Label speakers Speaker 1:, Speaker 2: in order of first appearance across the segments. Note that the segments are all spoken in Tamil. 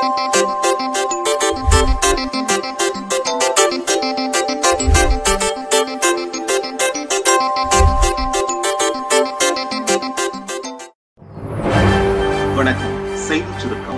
Speaker 1: வணக்கம் செய்திச் சுருக்கம்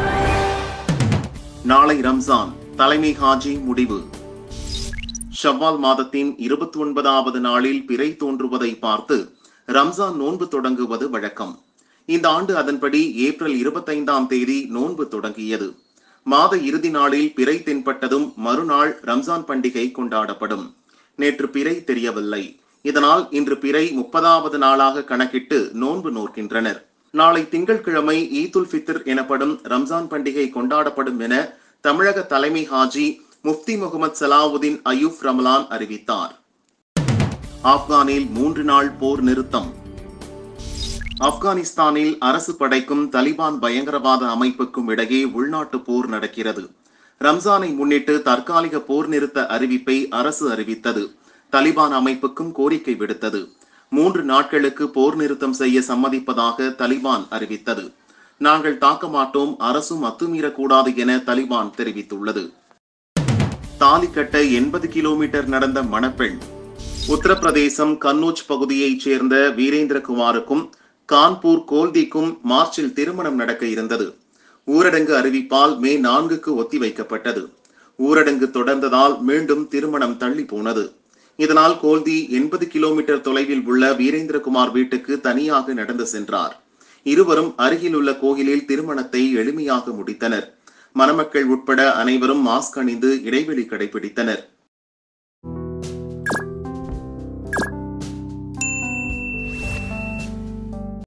Speaker 1: நாளை ரம்ஜான் தலைமை ஹாஜி முடிவு ஷவ்வால் மாதத்தின் இருபத்தி ஒன்பதாவது நாளில் பிறை தோன்றுவதை பார்த்து ரம்ஜான் நோன்பு தொடங்குவது வழக்கம் இந்த ஆண்டு அதன்படி ஏப்ரல் இருபத்தைந்தாம் தேதி நோன்பு தொடங்கியது மாத இறுதி நாளில் பிறை தென்பட்டதும் மறுநாள் ரம்ஜான் பண்டிகை கொண்டாடப்படும் நேற்று பிறை தெரியவில்லை இதனால் இன்று பிறை முப்பதாவது நாளாக கணக்கிட்டு நோன்பு நோக்கின்றனர் நாளை திங்கட்கிழமை ஈதுல் ஃபித்ர் எனப்படும் ரம்ஜான் பண்டிகை கொண்டாடப்படும் என தமிழக தலைமை ஹாஜி முஃப்தி முகமது சலாவுதீன் அயூப் ரமலான் அறிவித்தார் ஆப்கானில் மூன்று நாள் போர் நிறுத்தம் ஆப்கானிஸ்தானில் அரசு படைக்கும் தலிபான் பயங்கரவாத அமைப்புக்கும் இடையே உள்நாட்டு போர் நடக்கிறது ரம்ஜானை முன்னிட்டு தற்காலிக போர் நிறுத்த அறிவிப்பை அரசு அறிவித்தது தலிபான் அமைப்புக்கும் கோரிக்கை விடுத்தது மூன்று நாட்களுக்கு போர் நிறுத்தம் செய்ய சம்மதிப்பதாக தலிபான் அறிவித்தது நாங்கள் தாக்க மாட்டோம் அரசும் அத்துமீறக்கூடாது என தலிபான் தெரிவித்துள்ளது தாலி கட்ட எண்பது கிலோமீட்டர் நடந்த மணப்பெண் உத்தரப்பிரதேசம் கன்னூஜ் பகுதியைச் சேர்ந்த வீரேந்திரகுமாருக்கும் கான்பூர் கோல்திக்கும் மார்ச்சில் திருமணம் நடக்க இருந்தது ஊரடங்கு அறிவிப்பால் மே நான்குக்கு ஒத்திவைக்கப்பட்டது ஊரடங்கு தொடர்ந்ததால் மீண்டும் திருமணம் தள்ளி போனது இதனால் கோல்தி எண்பது கிலோமீட்டர் தொலைவில் உள்ள வீரேந்திரகுமார் வீட்டுக்கு தனியாக நடந்து சென்றார் இருவரும் அருகில் உள்ள கோயிலில் திருமணத்தை எளிமையாக முடித்தனர் மணமக்கள் உட்பட அனைவரும் மாஸ்க் அணிந்து இடைவெளி கடைபிடித்தனர்